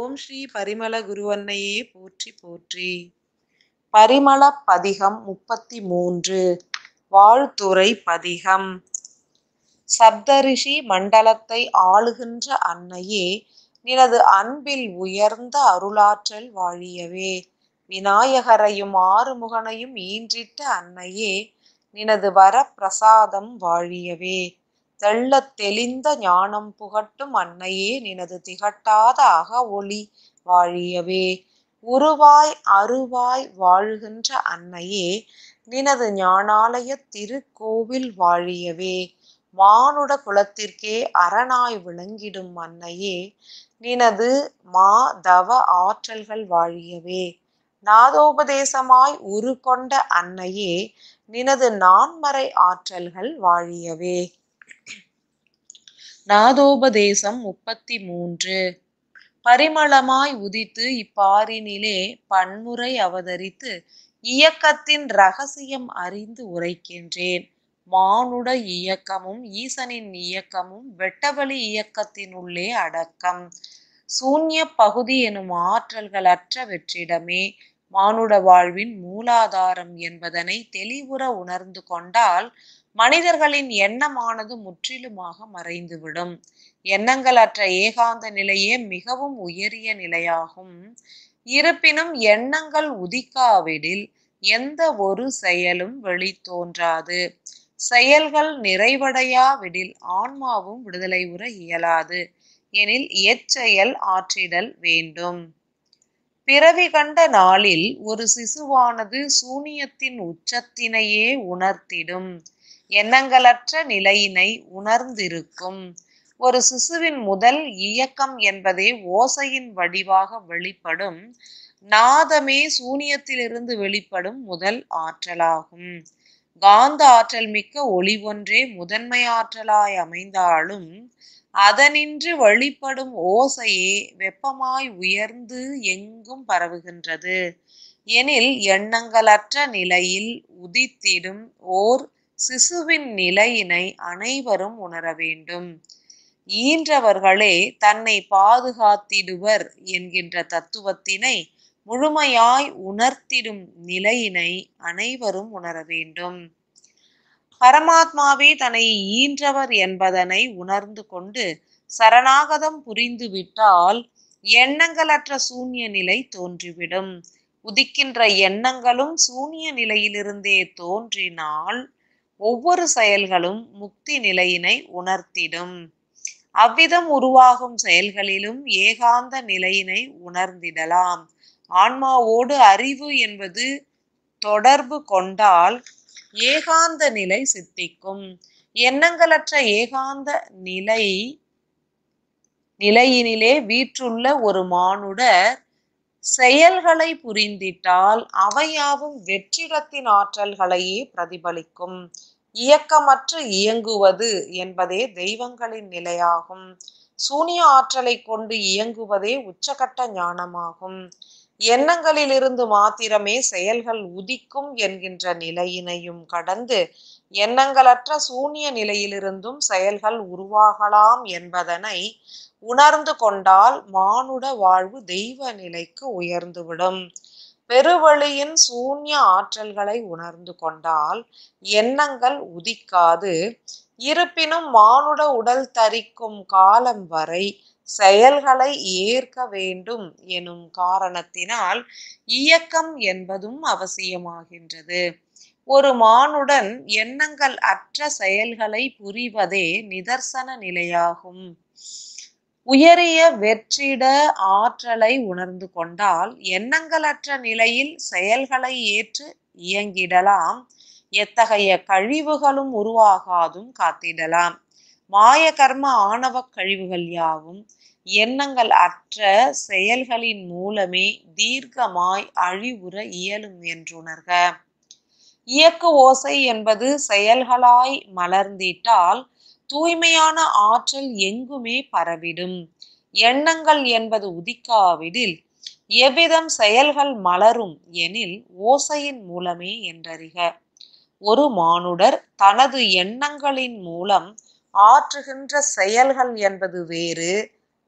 ஓம் ஸ்ரீ பரிமள குருவன்னையே போற்றி போற்றி பரிமள பதிகம் முப்பத்தி மூன்று வாழ்த்துரை பதிகம் சப்தரிஷி மண்டலத்தை ஆளுகின்ற அன்னையே நினது அன்பில் உயர்ந்த அருளாற்றல் வாழியவே விநாயகரையும் ஆறுமுகனையும் ஈன்றிட்ட அன்னையே நினது வர பிரசாதம் வாழியவே தெள்ளத் தெளிந்த ஞானம் புகட்டும் அன்னையே நினது திகட்டாத அக ஒளி வாழியவே உருவாய் அருவாய் வாழுகின்ற அன்னையே நினது ஞானாலய திருக்கோவில் வாழியவே மானுட குலத்திற்கே அரணாய் விளங்கிடும் அன்னையே நினது மா தவ ஆற்றல்கள் வாழியவே நாதோபதேசமாய் உரு கொண்ட அன்னையே நினது நான்மறை ஆற்றல்கள் வாழியவே நாதோபதேசம் முப்பத்தி மூன்று பரிமளமாய் உதித்து இப்பாரினிலே பன்முறை அவதரித்து இயக்கத்தின் ரகசியம் அறிந்து உரைக்கின்றேன் மானுட இயக்கமும் ஈசனின் இயக்கமும் வெட்டவெளி இயக்கத்தினுள்ளே அடக்கம் சூன்ய பகுதி எனும் ஆற்றல்களற்ற வெற்றிடமே மானுட வாழ்வின் மூலாதாரம் என்பதனை தெளிவுற உணர்ந்து கொண்டால் மனிதர்களின் எண்ணமானது முற்றிலுமாக மறைந்துவிடும் எண்ணங்களற்ற ஏகாந்த நிலையே மிகவும் உயரிய நிலையாகும் இருப்பினும் எண்ணங்கள் உதிக்காவிடில் எந்த ஒரு செயலும் வெளித்தோன்றாது செயல்கள் நிறைவடையாவிடில் ஆன்மாவும் விடுதலை உற இயலாது எனில் எச்செயல் ஆற்றிடல் வேண்டும் பிறவி கண்ட நாளில் ஒரு சிசுவானது சூனியத்தின் உச்சத்தினையே உணர்த்திடும் எண்ணங்களற்ற நிலையினை உணர்ந்திருக்கும் ஒரு சிசுவின் முதல் இயக்கம் என்பதே ஓசையின் வடிவாக வெளிப்படும் நாதமே சூனியத்திலிருந்து வெளிப்படும் முதல் ஆற்றலாகும் காந்த ஆற்றல் மிக்க ஒளி ஒன்றே முதன்மை ஆற்றலாய் அமைந்தாலும் அதனின்று வெளிப்படும் ஓசையே வெப்பமாய் உயர்ந்து எங்கும் பரவுகின்றது எனில் எண்ணங்களற்ற நிலையில் உதித்திடும் ஓர் சிசுவின் நிலையினை அனைவரும் உணர வேண்டும் ஈன்றவர்களே தன்னை பாதுகாத்திடுவர் என்கின்ற தத்துவத்தினை முழுமையாய் உணர்த்திடும் நிலையினை அனைவரும் உணர வேண்டும் பரமாத்மாவே தன்னை ஈன்றவர் என்பதனை உணர்ந்து கொண்டு சரணாகதம் புரிந்துவிட்டால் எண்ணங்களற்ற சூன்ய நிலை தோன்றிவிடும் உதிக்கின்ற எண்ணங்களும் சூன்ய நிலையிலிருந்தே தோன்றினால் ஒவ்வொரு செயல்களும் முக்தி நிலையினை உணர்த்திடும் அவ்விதம் உருவாகும் செயல்களிலும் ஏகாந்த நிலையினை உணர்ந்திடலாம் ஆன்மாவோடு அறிவு என்பது தொடர்பு கொண்டால் ஏகாந்த நிலை சித்திக்கும் எண்ணங்களற்ற ஏகாந்த நிலை நிலையினிலே வீற்றுள்ள ஒரு மானுடர் செயல்களை புரிந்திட்டால் அவையாவும் வெற்றிடத்தின் ஆற்றல்களையே பிரதிபலிக்கும் இயக்கமற்று இயங்குவது என்பதே தெய்வங்களின் நிலையாகும் சூனிய ஆற்றலை கொண்டு இயங்குவதே உச்சகட்ட ஞானமாகும் எண்ணங்களிலிருந்து மாத்திரமே செயல்கள் உதிக்கும் என்கின்ற நிலையினையும் கடந்து எண்ணங்களற்ற சூன்ய நிலையிலிருந்தும் செயல்கள் உருவாகலாம் என்பதனை உணர்ந்து கொண்டால் மானுட வாழ்வு தெய்வ நிலைக்கு உயர்ந்துவிடும் பெருவழியின் சூன்ய ஆற்றல்களை உணர்ந்து கொண்டால் எண்ணங்கள் உதிக்காது இருப்பினும் மானுட உடல் தரிக்கும் காலம் வரை செயல்களை ஏற்க வேண்டும் எனும் காரணத்தினால் இயக்கம் என்பதும் அவசியமாகின்றது ஒரு மானுடன் எண்ணங்கள் அற்ற செயல்களை புரிவதே நிதர்சன நிலையாகும் உயரிய வெற்றிட ஆற்றலை உணர்ந்து கொண்டால் எண்ணங்களற்ற நிலையில் செயல்களை ஏற்று இயங்கிடலாம் எத்தகைய கழிவுகளும் உருவாகாதும் காத்திடலாம் மாய கர்ம ஆணவ கழிவுகள் யாவும் எண்ணங்கள் அற்ற செயல்களின் மூலமே தீர்க்கமாய் அழிவுற இயலும் என்றுணர்க இயக்கு ஓசை என்பது செயல்களாய் மலர்ந்திட்டால் தூய்மையான ஆற்றல் எங்குமே பரவிடும் எண்ணங்கள் என்பது உதிக்காவிடில் எவ்விதம் செயல்கள் மலரும் எனில் ஓசையின் மூலமே என்றறிக ஒரு மானுடர் தனது எண்ணங்களின் மூலம் ஆற்றுகின்ற செயல்கள் என்பது வேறு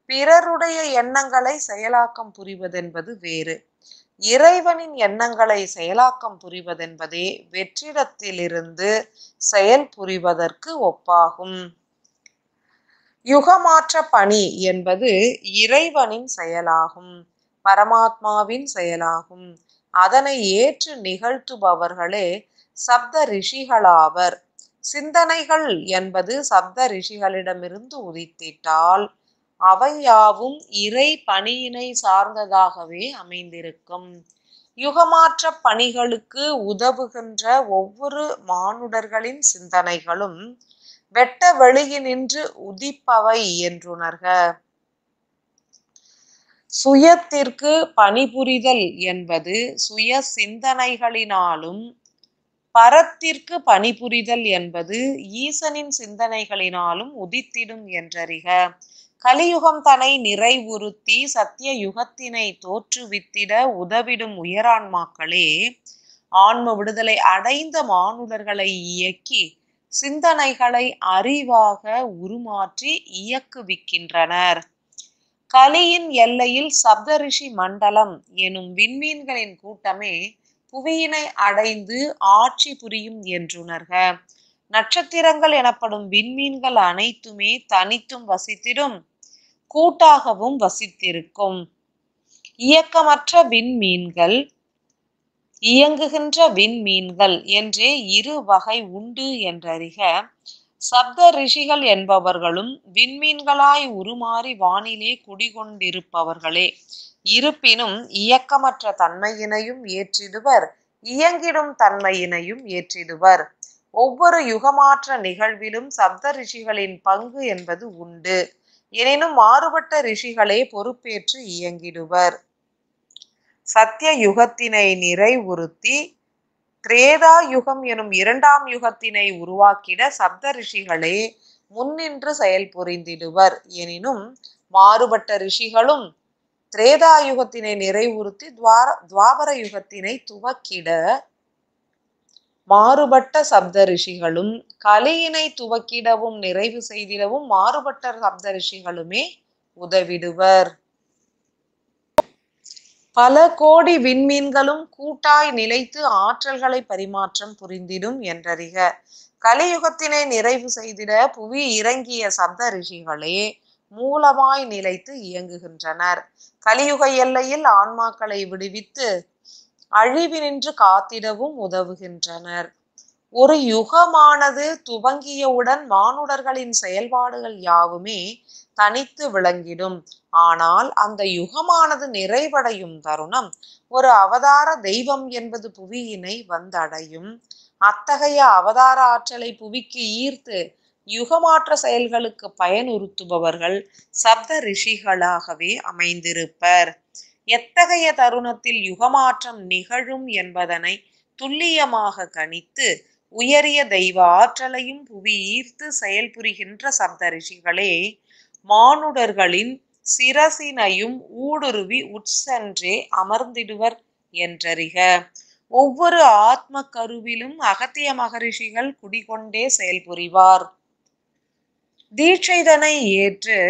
பிறருடைய எண்ணங்களை செயலாக்கம் புரிவதென்பது வேறு இறைவனின் எண்ணங்களை செயலாக்கம் புரிவதென்பதே வெற்றிடத்திலிருந்து செயல் புரிவதற்கு ஒப்பாகும் யுகமாற்ற பணி என்பது இறைவனின் செயலாகும் பரமாத்மாவின் செயலாகும் அதனை ஏற்று நிகழ்த்துபவர்களே சப்த ரிஷிகளாவர் சிந்தனைகள் என்பது சப்த ரிஷிகளிடமிருந்து உதித்திட்டால் அவை யாவும் இறை பணியினை சார்ந்ததாகவே அமைந்திருக்கும் யுகமாற்ற பணிகளுக்கு உதவுகின்ற ஒவ்வொரு மானுடர்களின் சிந்தனைகளும் வெட்ட வெளியினின்று உதிப்பவை என்றுணர்க சுயத்திற்கு பணிபுரிதல் என்பது சுய சிந்தனைகளினாலும் பரத்திற்கு பணிபுரிதல் என்பது ஈசனின் சிந்தனைகளினாலும் உதித்திடும் என்றறிக கலியுகம் தன்னை நிறைவுறுத்தி சத்திய யுகத்தினை தோற்றுவித்திட உதவிடும் உயரான்மாக்களே ஆன்ம விடுதலை அடைந்த மானுடர்களை இயக்கி சிந்தனைகளை அறிவாக உருமாற்றி இயக்குவிக்கின்றனர் கலியின் எல்லையில் சப்தரிஷி மண்டலம் எனும் விண்மீன்களின் கூட்டமே புவியினை அடைந்து ஆட்சி புரியும் என்றுணர்க நட்சத்திரங்கள் எனப்படும் விண்மீன்கள் அனைத்துமே தனித்தும் வசித்திடும் கூட்டாகவும் வசித்திருக்கும் இயக்கமற்ற விண்மீன்கள் இயங்குகின்ற விண்மீன்கள் என்றே இரு வகை உண்டு என்றறிக சப்த ரிஷிகள் என்பவர்களும் விண்மீன்களாய் உருமாறி வானிலே குடிகொண்டிருப்பவர்களே இருப்பினும் இயக்கமற்ற தன்மையினையும் ஏற்றிடுவர் இயங்கிடும் தன்மையினையும் ஏற்றிடுவர் ஒவ்வொரு யுகமாற்ற நிகழ்விலும் சப்த ரிஷிகளின் பங்கு என்பது உண்டு எனினும் மாறுபட்ட ரிஷிகளே பொறுப்பேற்று இயங்கிடுவர் சத்திய யுகத்தினை நிறைவுறுத்தி திரேதா யுகம் எனும் இரண்டாம் யுகத்தினை உருவாக்கிட சப்த ரிஷிகளே முன்னின்று செயல் புரிந்திடுவர் எனினும் மாறுபட்ட ரிஷிகளும் திரேதா யுகத்தினை நிறைவுறுத்தி துவார துவாபர யுகத்தினை துவக்கிட மாறுபட்ட சப்த ரிஷிகளும் கலியினை துவக்கிடவும் நிறைவு செய்திடவும் மாறுபட்ட சப்த ரிஷிகளுமே உதவிடுவர் பல கோடி விண்மீன்களும் கூட்டாய் நிலைத்து ஆற்றல்களை பரிமாற்றம் புரிந்திடும் என்றறிக கலியுகத்தினை நிறைவு செய்திட புவி இறங்கிய சப்த ரிஷிகளே மூலமாய் நிலைத்து இயங்குகின்றனர் கலியுக எல்லையில் ஆன்மாக்களை விடுவித்து அழிவினின்று காத்திடவும் உதவுகின்றனர் ஒரு யுகமானது துவங்கியவுடன் மானுடர்களின் செயல்பாடுகள் யாவுமே தனித்து விளங்கிடும் ஆனால் அந்த யுகமானது நிறைவடையும் தருணம் ஒரு அவதார தெய்வம் என்பது புவியினை வந்தடையும் அத்தகைய அவதார ஆற்றலை புவிக்கு ஈர்த்து யுகமாற்ற செயல்களுக்கு பயனுறுத்துபவர்கள் சப்த ரிஷிகளாகவே அமைந்திருப்பர் எத்தகைய தருணத்தில் யுகமாற்றம் நிகழும் என்பதனை துல்லியமாக கணித்து உயரிய தெய்வ ஆற்றலையும் புவி ஈர்த்து செயல்புரிகின்ற சப்த ரிஷிகளே மானுடர்களின் சிரசினையும் ஊடுருவி உட்சென்றே அமர்ந்திடுவர் என்றறிக ஒவ்வொரு ஆத்ம கருவிலும் அகத்திய மகரிஷிகள் குடிகொண்டே செயல்புரிவார் தீட்சைதனை ஏற்று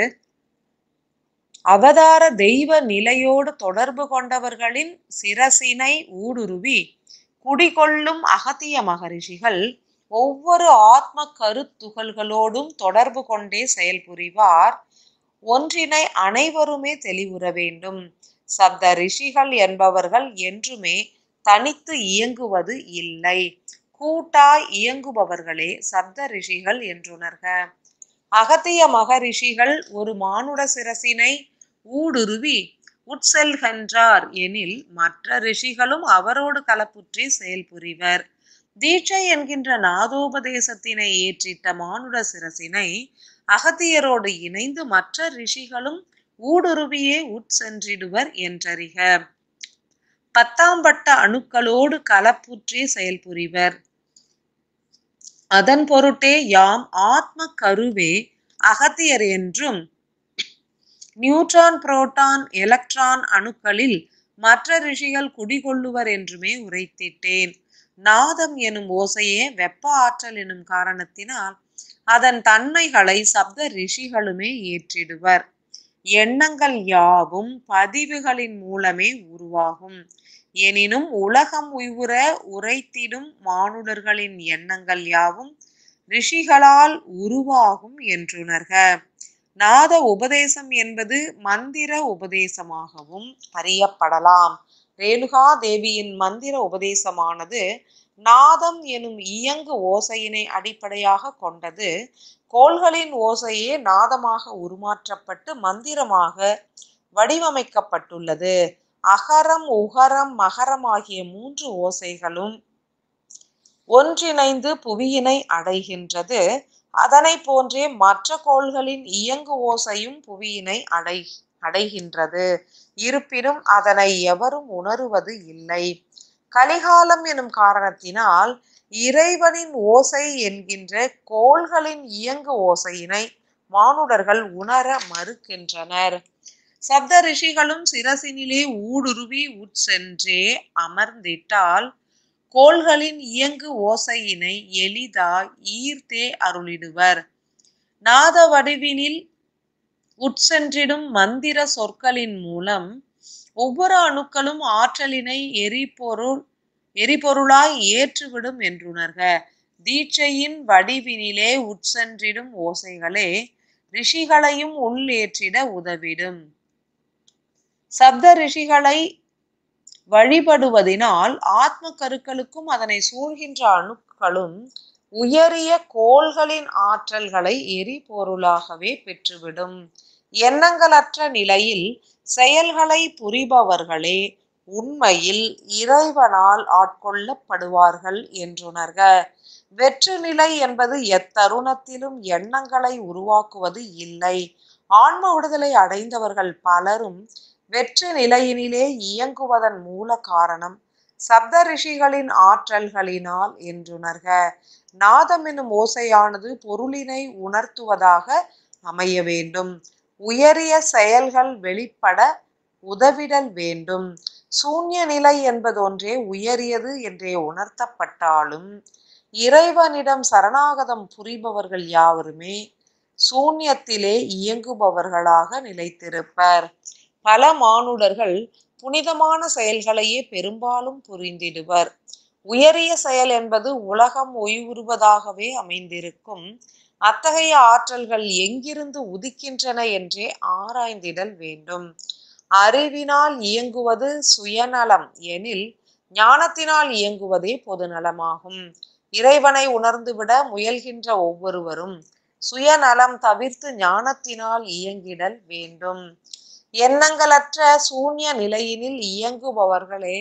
அவதார தெய்வ நிலையோடு தொடர்பு கொண்டவர்களின் சிரசினை ஊடுருவி குடிகொள்ளும் அகத்திய மகரிஷிகள் ஒவ்வொரு ஆத்ம கருத்துகள்களோடும் தொடர்பு கொண்டே செயல்புரிவார் ஒன்றினை அனைவருமே தெளிவுற வேண்டும் சப்த ரிஷிகள் என்பவர்கள் என்றுமே தனித்து இயங்குவது இல்லை கூட்டாய் இயங்குபவர்களே சப்த ரிஷிகள் என்றுணர்க அகத்திய மகரிஷிகள் ஒரு மானுட சிரசினை ஊடுருவி உட்செல்கின்றார் எனில் மற்ற ரிஷிகளும் அவரோடு கலப்புற்றி செயல்புரிவர் தீட்சை என்கின்ற நாதோபதேசத்தினை ஏற்றிட்ட மானுட சிரசினை அகத்தியரோடு இணைந்து மற்ற ரிஷிகளும் ஊடுருவியே உட்சென்றிடுவர் என்றறிக பத்தாம் பட்ட அணுக்களோடு கலப்புற்றி செயல்புரிவர் அதன் பொருட்டே யாம் ஆத்ம கருவே அகத்தியர் என்றும் நியூட்ரான் புரோட்டான் எலக்ட்ரான் அணுக்களில் மற்ற ரிஷிகள் குடிகொள்ளுவர் என்றுமே உரைத்திட்டேன் நாதம் எனும் ஓசையே வெப்ப ஆற்றல் எனும் காரணத்தினால் அதன் தன்மைகளை சப்த ரிஷிகளுமே ஏற்றிடுவர் எண்ணங்கள் யாவும் பதிவுகளின் மூலமே உருவாகும் எனினும் உலகம் உய்வுற உரைத்திடும் மானுடர்களின் எண்ணங்கள் யாவும் ரிஷிகளால் உருவாகும் என்றுணர்க நாத உபதேசம் என்பது மந்திர உபதேசமாகவும் அறியப்படலாம் ரேணுகா தேவியின் மந்திர உபதேசமானது நாதம் எனும் இயங்கு ஓசையினை அடிப்படையாக கொண்டது கோள்களின் ஓசையே நாதமாக உருமாற்றப்பட்டு மந்திரமாக வடிவமைக்கப்பட்டுள்ளது அகரம் உகரம் மகரம் ஆகிய மூன்று ஓசைகளும் ஒன்றிணைந்து புவியினை அடைகின்றது அதனை போன்றே மற்ற கோள்களின் இயங்கு ஓசையும் புவியினை அடை அடைகின்றது இருப்பினும் அதனை எவரும் உணருவது இல்லை கலிகாலம் எனும் காரணத்தினால் இறைவனின் ஓசை என்கின்ற கோள்களின் இயங்கு ஓசையினை மானுடர்கள் உணர மறுக்கின்றனர் சப்த ரிஷிகளும் சிரசினிலே ஊடுருவி உட்சென்றே அமர்ந்திட்டால் கோள்களின் இயங்கு ஓசையினை எளிதாய் ஈர்த்தே அருளிடுவர் நாத வடிவினில் உட்சென்றிடும் மந்திர சொற்களின் மூலம் ஒவ்வொரு அணுக்களும் ஆற்றலினை எரிபொருள் எரிபொருளாய் ஏற்றுவிடும் என்றுணர்க தீட்சையின் வடிவினிலே உட்சென்றிடும் ஓசைகளே ரிஷிகளையும் உள்ளேற்றிட உதவிடும் சப்த ரிஷிகளை வழிபடுவதினால் ஆத்ம கருக்களுக்கும் அதனை சூழ்கின்ற அணுக்களும் உயரிய கோள்களின் ஆற்றல்களை எரிபொருளாகவே பெற்றுவிடும் எண்ணங்களற்ற நிலையில் செயல்களை புரிபவர்களே உண்மையில் இறைவனால் ஆட்கொள்ளப்படுவார்கள் என்றுணர்க வெற்று நிலை என்பது எத்தருணத்திலும் எண்ணங்களை உருவாக்குவது இல்லை ஆன்ம விடுதலை அடைந்தவர்கள் பலரும் வெற்று நிலையினிலே இயங்குவதன் மூல காரணம் சப்த ரிஷிகளின் ஆற்றல்களினால் என்றுணர்க நாதம் எனும் ஓசையானது பொருளினை உணர்த்துவதாக அமைய வேண்டும் உயரிய செயல்கள் வெளிப்பட உதவிடல் வேண்டும் சூன்ய நிலை என்பதொன்றே உயரியது என்றே உணர்த்தப்பட்டாலும் இறைவனிடம் சரணாகதம் புரிபவர்கள் யாவருமே சூன்யத்திலே இயங்குபவர்களாக நிலைத்திருப்பர் பல மானுடர்கள் புனிதமான செயல்களையே பெரும்பாலும் புரிந்திடுவர் உயரிய செயல் என்பது உலகம் ஒய்வுறுவதாகவே அமைந்திருக்கும் அத்தகைய ஆற்றல்கள் எங்கிருந்து உதிக்கின்றன என்றே ஆராய்ந்திடல் வேண்டும் அறிவினால் இயங்குவது சுயநலம் எனில் ஞானத்தினால் இயங்குவதே பொதுநலமாகும் இறைவனை உணர்ந்துவிட முயல்கின்ற ஒவ்வொருவரும் சுயநலம் தவிர்த்து ஞானத்தினால் இயங்கிடல் வேண்டும் எண்ணங்களற்ற சூன்ய நிலையினில் இயங்குபவர்களே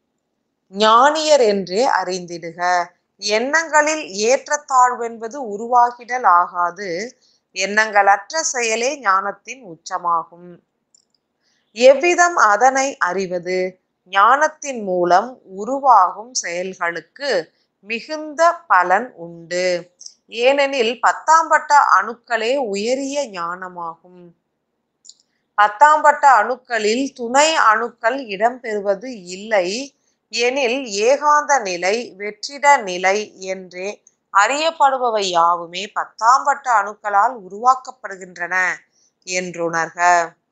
ஞானியர் என்றே அறிந்திடுக எண்ணங்களில் ஏற்றத்தாழ்வென்பது உருவாகிடல் ஆகாது எண்ணங்களற்ற செயலே ஞானத்தின் உச்சமாகும் எவ்விதம் அதனை அறிவது ஞானத்தின் மூலம் உருவாகும் செயல்களுக்கு மிகுந்த பலன் உண்டு ஏனெனில் பத்தாம் பட்ட அணுக்களே உயரிய ஞானமாகும் பத்தாம் பட்ட அணுக்களில் துணை அணுக்கள் இடம்பெறுவது இல்லை எனில் ஏகாந்த நிலை வெற்றிட நிலை என்றே அறியப்படுபவை யாவுமே பத்தாம் பட்ட அணுக்களால் உருவாக்கப்படுகின்றன என்றுணர்க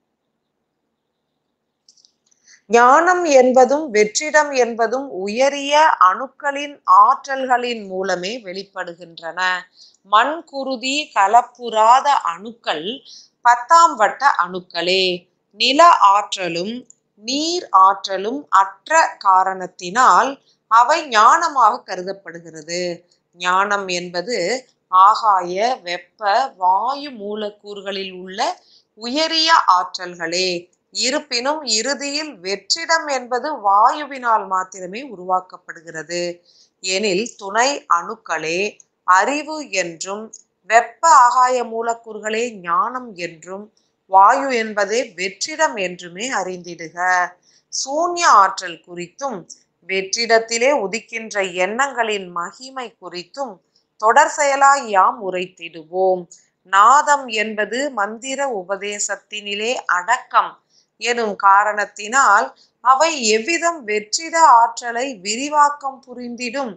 ஞானம் என்பதும் வெற்றிடம் என்பதும் உயரிய அணுக்களின் ஆற்றல்களின் மூலமே வெளிப்படுகின்றன மண் குருதி கலப்புறாத அணுக்கள் பத்தாம் வட்ட அணுக்களே நில ஆற்றலும் நீர் ஆற்றலும் அற்ற காரணத்தினால் அவை ஞானமாக கருதப்படுகிறது ஞானம் என்பது ஆகாய வெப்ப வாயு மூலக்கூறுகளில் உள்ள உயரிய ஆற்றல்களே இருப்பினும் இறுதியில் வெற்றிடம் என்பது வாயுவினால் மாத்திரமே உருவாக்கப்படுகிறது எனில் துணை அணுக்களே அறிவு என்றும் வெப்ப ஆகாய மூலக்கூறுகளே ஞானம் என்றும் வாயு என்பதே வெற்றிடம் என்றுமே அறிந்திடுக சூன்ய ஆற்றல் குறித்தும் வெற்றிடத்திலே உதிக்கின்ற எண்ணங்களின் மகிமை குறித்தும் தொடர் செயலாய் யாம் உரைத்திடுவோம் நாதம் என்பது மந்திர உபதேசத்தினிலே அடக்கம் எனும் காரணத்தினால் அவை எவ்விதம் வெற்றிட ஆற்றலை விரிவாக்கம் புரிந்திடும்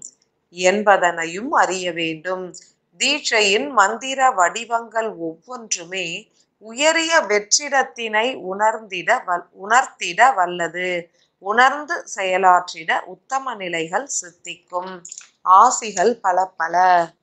என்பதனையும் அறிய வேண்டும் தீட்சையின் மந்திர வடிவங்கள் ஒவ்வொன்றுமே உயரிய வெற்றிடத்தினை உணர்ந்திட வல் உணர்த்திட வல்லது உணர்ந்து செயலாற்றிட உத்தம நிலைகள் சித்திக்கும் ஆசிகள் பல பல